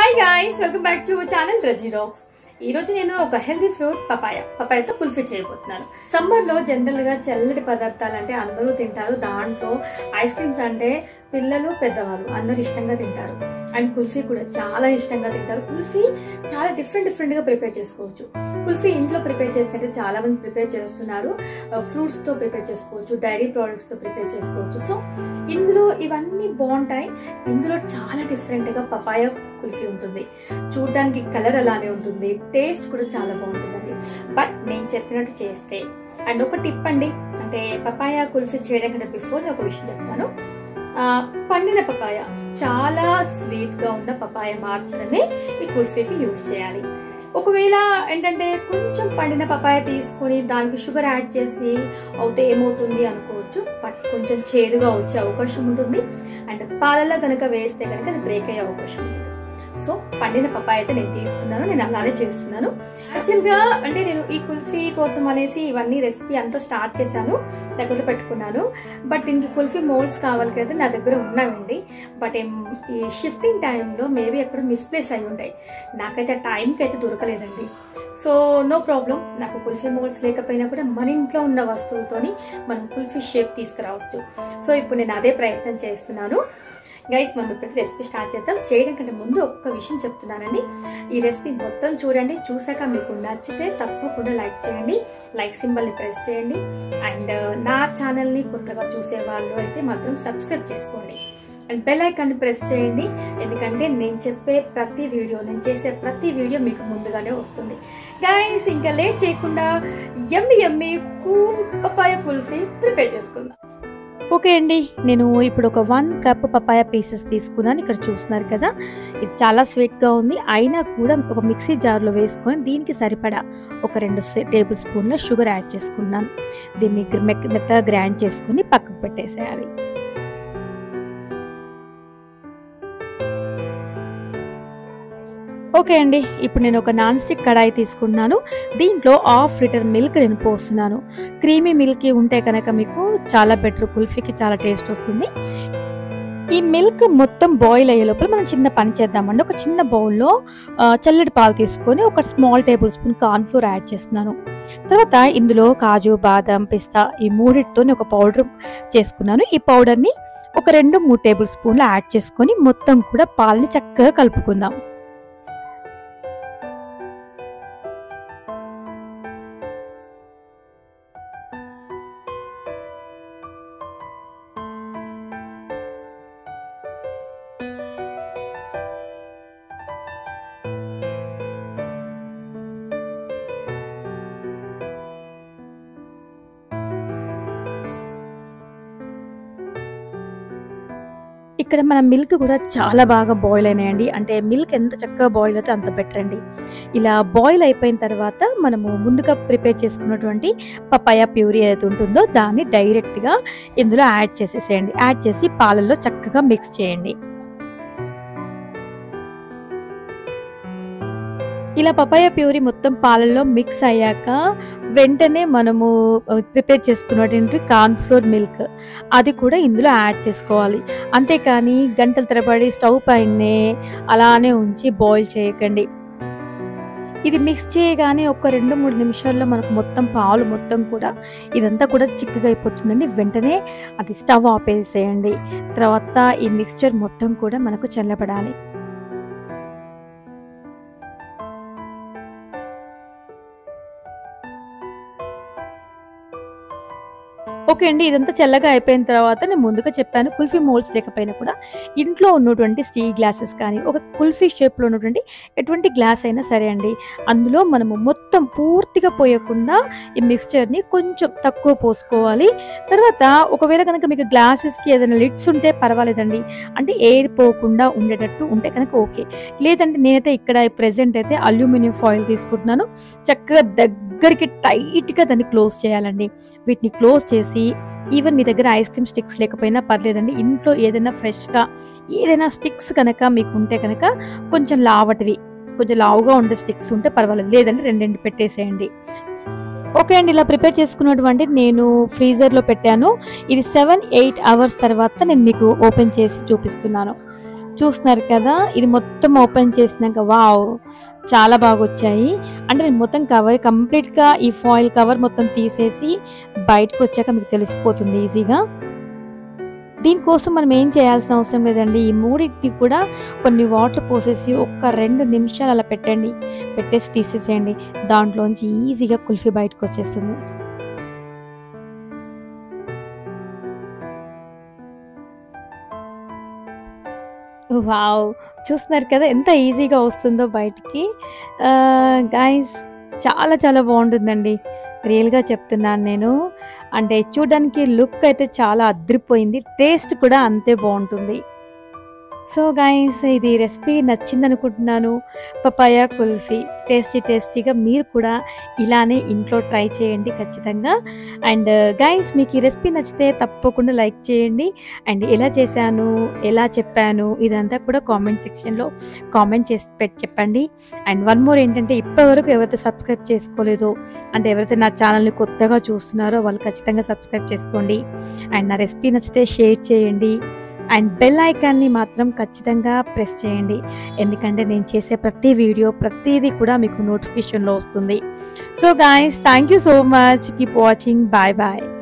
hi guys welcome back to channel Raji rocks ఈ రోజు నేను ఒక హెల్దీ ఫ్రూట్ పపాయ పపాయతో కుల్ఫీ చేయబోతున్నాను సమ్మర్ లో జనరల్ గా చల్లటి పదార్థాలు అంటే అందరూ తింటారు దాంట్లో ఐస్ క్రీమ్స్ అంటే పిల్లలు పెద్దవాళ్ళు అందరూ ఇష్టంగా తింటారు అండ్ కుల్ఫీ కూడా చాలా ఇష్టంగా తింటారు కుల్ఫీ చాలా డిఫరెంట్ డిఫరెంట్ గా ప్రిపేర్ చేసుకోవచ్చు కుల్ఫీ ఇంట్లో ప్రిపేర్ చేసినట్టు చాలా మంది ప్రిపేర్ చేస్తున్నారు ఫ్రూట్స్ తో ప్రిపేర్ చేసుకోవచ్చు డైరీ ప్రోడక్ట్స్ తో ప్రిపేర్ చేసుకోవచ్చు సో ఇందులో ఇవన్నీ బాగుంటాయి ఇందులో చాలా డిఫరెంట్ గా పపాయ కుల్ఫీ ఉంటుంది చూడడానికి కలర్ అలానే ఉంటుంది టేస్ట్ కూడా చాలా బాగుంటుందండి బట్ నేను చెప్పినట్టు చేస్తే అండ్ ఒక టిప్ అండి అంటే పపాయ కుల్ఫీ చేయడం కంటే బిఫోర్ నేను ఒక విషయం చెప్తాను ఆ, పండిన పపాయ చాలా స్వీట్ గా ఉన్న పపాయ మాత్రమే ఈ కుల్ఫీకి యూజ్ చేయాలి ఒకవేళ ఏంటంటే కొంచెం పండిన పపాయ తీసుకొని దానికి షుగర్ యాడ్ చేసి అవుతే ఏమవుతుంది అనుకోవచ్చు బట్ కొంచెం చేదుగా వచ్చే అవకాశం ఉంటుంది అండ్ పాలలో కనుక వేస్తే కనుక అది బ్రేక్ అయ్యే అవకాశం ఉంటుంది సో పండిన పప్పాయ అయితే నేను తీసుకున్నాను నేను అలానే చేస్తున్నాను యాక్చువల్ గా అంటే నేను ఈ కుల్ఫీ కోసం అనేసి ఇవన్నీ రెసిపీ అంతా స్టార్ట్ చేశాను దగ్గర పెట్టుకున్నాను బట్ దీనికి కుల్ఫీ మోల్డ్స్ కావాలి కదా నా దగ్గర ఉన్నాయండి బట్ ఏం- ఈ షిఫ్టింగ్ టైంలో మేబీ ఎక్కడ మిస్ప్లేస్ అయి ఉంటాయి నాకైతే ఆ టైంకి అయితే దొరకలేదండి సో నో ప్రాబ్లం నాకు కుల్ఫీ మోల్డ్స్ లేకపోయినా కూడా మన ఇంట్లో ఉన్న వస్తువులతోని మనం కుల్ఫీ షేప్ తీసుకురావచ్చు సో ఇప్పుడు నేను అదే ప్రయత్నం చేస్తున్నాను గైస్ మనం ఇప్పుడు రెసిపీ స్టార్ట్ చేద్దాం చేయడం కంటే ముందు ఒక్క విషయం చెప్తున్నానండి ఈ రెసిపీ మొత్తం చూడండి చూసాక మీకు నచ్చితే తప్పకుండా లైక్ చేయండి లైక్ సింబల్ని ప్రెస్ చేయండి అండ్ నా ఛానల్ని కొత్తగా చూసే వాళ్ళు అయితే మాత్రం సబ్స్క్రైబ్ చేసుకోండి అండ్ బెల్ ఐకాన్ని ప్రెస్ చేయండి ఎందుకంటే నేను చెప్పే ప్రతి వీడియో నేను చేసే ప్రతి వీడియో మీకు ముందుగానే వస్తుంది గైస్ ఇంకా లేట్ చేయకుండా yummy yummy cool papaya kulfi prepare చేసుకుందాం ఓకే అండి నేను ఇప్పుడు ఒక వన్ కప్ పపాయ పీసెస్ తీసుకున్నాను ఇక్కడ చూస్తున్నారు కదా ఇది చాలా స్వీట్గా ఉంది అయినా కూడా ఒక మిక్సీ జార్లో వేసుకొని దీనికి సరిపడా ఒక రెండు టేబుల్ స్పూన్ల షుగర్ యాడ్ చేసుకున్నాను దీన్ని గ్ర- మెక్క- మెత్తగా గ్రైండ్ చేసుకొని పక్కకు పెట్టేసేయాలి ఓకే అండి ఇప్పుడు నేను ఒక నాన్ స్టిక్ కడాయి తీసుకున్నాను దీంట్లో హాఫ్ లీటర్ మిల్క్ నేను పోస్తున్నాను క్రీమీ మిల్క్ ఉంటే కనుక మీకు చాలా బెటర్ కుల్ఫీకి చాలా టేస్ట్ వస్తుంది ఈ మిల్క్ మొత్తం బాయిల్ అయ్యే లోపల మనం చిన్న పని చేద్దామండి ఒక చిన్న బౌల్లో చల్లటి పాలు తీసుకొని ఒక small tablespoon cornflour add చేస్తున్నాను తర్వాత ఇందులో కాజు బాదం పిస్తా ఈ మూడిటితో ఒక పౌడర్ చేసుకున్నాను ఈ పౌడర్ని ఒక రెండు మూడు టేబుల్ స్పూన్లు యాడ్ చేసుకొని మొత్తం కూడా పాలని చక్కగా కలుపుకుందాం ఇక్కడ మన మిల్క్ కూడా చాలా బాగా బాయిల్ అయినాయండి అంటే మిల్క్ ఎంత చక్కగా బాయిల్ అయితే అంత బెటర్ అండి ఇలా బాయిల్ అయిపోయిన తర్వాత మనము ముందుగా ప్రిపేర్ చేసుకున్నటువంటి పపాయ ప్యూరీ ఏదైతే ఉంటుందో దాన్ని డైరెక్ట్గా ఇందులో యాడ్ చేసేసేయండి యాడ్ చేసి పాలల్లో చక్కగా మిక్స్ చేయండి ఇలా పపాయ ప్యూరీ మొత్తం పాలల్లో మిక్స్ అయ్యాక వెంటనే మనము ప్రిపేర్ చేసుకున్నటువంటి కార్న్ఫ్లోర్ మిల్క్ అది కూడా ఇందులో యాడ్ చేసుకోవాలి అంతేకాని గంటల తరబడి స్టవ్ పైనే అలానే ఉంచి బాయిల్ చేయకండి ఇది మిక్స్ చేయగానే ఒక రెండు మూడు నిమిషాల్లో మనకు మొత్తం పాలు మొత్తం కూడా ఇదంతా కూడా చిక్కగా అయిపోతుందండి వెంటనే అది స్టవ్ ఆపేసేయండి తర్వాత ఈ మిక్స్చర్ మొత్తం కూడా మనకు చల్లబడాలి ఓకే అండి ఇదంతా చల్లగా అయిపోయిన తర్వాత నేను ముందుగా చెప్పాను కుల్ఫీ మోల్డ్స్ లేకపోయినా కూడా ఇంట్లో ఉన్నటువంటి స్టీల్ గ్లాసెస్ కానీ ఒక కుల్ఫీ షేప్లో ఉన్నటువంటి ఎటువంటి గ్లాస్ అయినా సరే అండి అందులో మనము మొత్తం పూర్తిగా పోయకుండా ఈ మిక్స్చర్ని కొంచెం తక్కువ పోసుకోవాలి తర్వాత ఒకవేళ కనుక మీకు గ్లాసెస్కి ఏదైనా లిడ్స్ ఉంటే పర్వాలేదండి అంటే ఎయిర్ పోకుండా ఉండేటట్టు ఉంటే కనుక ఓకే లేదంటే నేనైతే ఇక్కడ ప్రెసెంట్ అయితే అల్యూమినియం ఫాయిల్ తీసుకుంటున్నాను చక్కగా దగ్గరికి టైట్గా దాన్ని క్లోజ్ చేయాలండి వీటిని క్లోజ్ చేసి ఈవెన్ మీ దగ్గర ఐస్ క్రీమ్ స్టిక్స్ లేకపోయినా పర్లేదండి ఇంట్లో ఏదైనా ఫ్రెష్గా ఏదైనా స్టిక్స్ కనుక మీకు ఉంటే కనుక కొంచెం లావటివి కొంచెం లావుగా ఉండే స్టిక్స్ ఉంటే పర్వాలేదు లేదంటే రెండు రెండు పెట్టేసేయండి ఓకే అండి ఇలా ప్రిపేర్ చేసుకున్నటువంటి నేను ఫ్రీజర్లో పెట్టాను ఇది సెవెన్ ఎయిట్ అవర్స్ తర్వాత నేను మీకు ఓపెన్ చేసి చూపిస్తున్నాను చూస్తున్నారు కదా ఇది మొత్తం ఓపెన్ చేసినాక వావ్ చాలా బాగా వచ్చాయి అంటే నేను మొత్తం కవర్ కంప్లీట్గా ఈ ఫాయిల్ కవర్ మొత్తం తీసేసి బయటకు వచ్చాక మీకు తెలిసిపోతుంది ఈజీగా దీనికోసం మనం ఏం చేయాల్సిన అవసరం లేదండి ఈ మూడింటిని కూడా కొన్ని వాటర్ పోసేసి ఒక్క రెండు నిమిషాలు అలా పెట్టండి పెట్టేసి తీసేసేయండి దాంట్లోంచి ఈజీగా కుల్ఫీ బయటకు వచ్చేస్తుంది వావ్ చూస్తున్నారు కదా ఎంత ఈజీగా వస్తుందో బయటికి గాయస్ చాలా చాలా బాగుంటుందండి రియల్గా చెప్తున్నాను నేను అంటే చూడడానికి లుక్ అయితే చాలా అదిరిపోయింది టేస్ట్ కూడా అంతే బాగుంటుంది సో గైస్ ఇది రెసిపీ నచ్చింది అనుకుంటున్నాను పపాయ కుల్ఫీ టేస్టీ టేస్టీగా మీరు కూడా ఇలానే ఇంట్లో ట్రై చేయండి ఖచ్చితంగా అండ్ గైస్ మీకు ఈ రెసిపీ నచ్చితే తప్పకుండా లైక్ చేయండి అండ్ ఎలా చేశాను ఎలా చెప్పాను ఇదంతా కూడా కామెంట్ సెక్షన్లో కామెంట్ చేసి పెట్టి చెప్పండి అండ్ వన్ మోర్ ఏంటంటే ఇప్పటివరకు ఎవరైతే సబ్స్క్రైబ్ చేసుకోలేదో అంటే ఎవరైతే నా ఛానల్ని కొత్తగా చూస్తున్నారో వాళ్ళు ఖచ్చితంగా సబ్స్క్రైబ్ చేసుకోండి అండ్ నా రెసిపీ నచ్చితే షేర్ చేయండి అండ్ బెల్ ఐకాన్ని మాత్రం ఖచ్చితంగా ప్రెస్ చేయండి ఎందుకంటే నేను చేసే ప్రతి వీడియో ప్రతిదీ కూడా మీకు నోటిఫికేషన్లో వస్తుంది so guys thank you so much keep watching bye bye